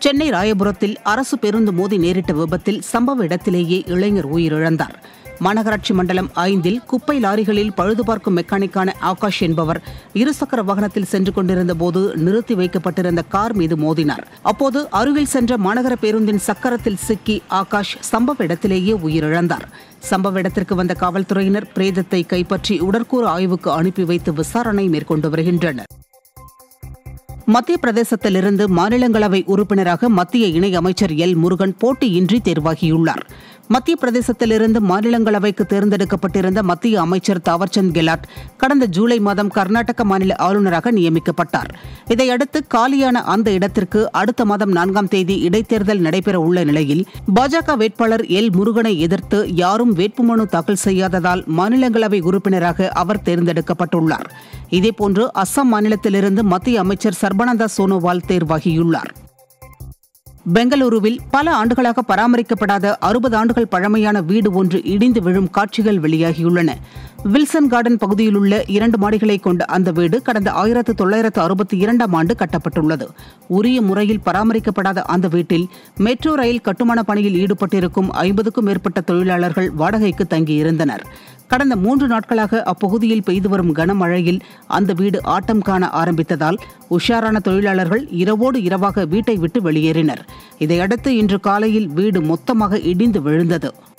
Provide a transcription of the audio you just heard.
சென்னை ராயபுரத்தில் அரசு பேருந்து மோதி நேரிட்ட விபத்தில் சம்பவ இடத்திலேயே இளைஞர் உயிரிழந்தார் மாநகராட்சி மண்டலம் ஐந்தில் குப்பை லாரிகளில் பழுதுபார்க்கும் மெக்கானிக்கான ஆகாஷ் என்பவர் இருசக்கர வாகனத்தில் சென்று கொண்டிருந்த போது நிறுத்தி வைக்கப்பட்டிருந்த கார் மீது மோதினார் அப்போது அருகில் சென்ற மாநகர பேருந்தின் சக்கரத்தில் சிக்கி ஆகாஷ் சம்பவ இடத்திலேயே உயிரிழந்தார் சம்பவ இடத்திற்கு வந்த காவல்துறையினர் பிரேதத்தை கைப்பற்றி உடற்கூறு ஆய்வுக்கு அனுப்பி வைத்து விசாரணை மேற்கொண்டு வருகின்றனர் மத்திய பிரதேசத்திலிருந்து மாநிலங்களவை உறுப்பினராக மத்திய இணையமைச்சர் எல் முருகன் போட்டியின்றி தேர்வாகியுள்ளார் மத்திய பிரதேசத்திலிருந்து மாநிலங்களவைக்கு தேர்ந்தெடுக்கப்பட்டிருந்த மத்திய அமைச்சர் தாவர்சந்த் கெலாட் கடந்த ஜூலை மாதம் கர்நாடக மாநில ஆளுநராக நியமிக்கப்பட்டார் இதையடுத்து காலியான அந்த இடத்திற்கு அடுத்த மாதம் நான்காம் தேதி இடைத்தேர்தல் நடைபெற உள்ள நிலையில் பாஜக வேட்பாளர் எல் முருகனை எதிர்த்து யாரும் வேட்புமனு தாக்கல் செய்யாததால் மாநிலங்களவை உறுப்பினராக அவர் தேர்ந்தெடுக்கப்பட்டுள்ளார் இதேபோன்று அஸ்ஸாம் மாநிலத்திலிருந்து மத்திய அமைச்சர் சர்பானந்தா சோனோவால் தேர்வாகியுள்ளார் பெங்களூருவில் பல ஆண்டுகளாக பராமரிக்கப்படாத அறுபது ஆண்டுகள் பழமையான வீடு ஒன்று இடிந்து விழும் காட்சிகள் வெளியாகியுள்ளன வில்சன் கார்டன் பகுதியிலுள்ள இரண்டு மாடிகளை கொண்ட அந்த வீடு கடந்த ஆயிரத்து தொள்ளாயிரத்து அறுபத்தி இரண்டாம் ஆண்டு கட்டப்பட்டுள்ளது உரிய முறையில் பராமரிக்கப்படாத அந்த வீட்டில் மெட்ரோ ரயில் கட்டுமான பணியில் ஈடுபட்டிருக்கும் ஐம்பதுக்கும் மேற்பட்ட தொழிலாளர்கள் வாடகைக்கு தங்கியிருந்தனர் கடந்த மூன்று நாட்களாக அப்பகுதியில் பெய்து வரும் கனமழையில் அந்த வீடு ஆட்டம் காண ஆரம்பித்ததால் உஷாரான தொழிலாளர்கள் இரவோடு இரவாக வீட்டை விட்டு வெளியேறினர் இதையடுத்து இன்று காலையில் வீடு மொத்தமாக இடிந்து விழுந்தது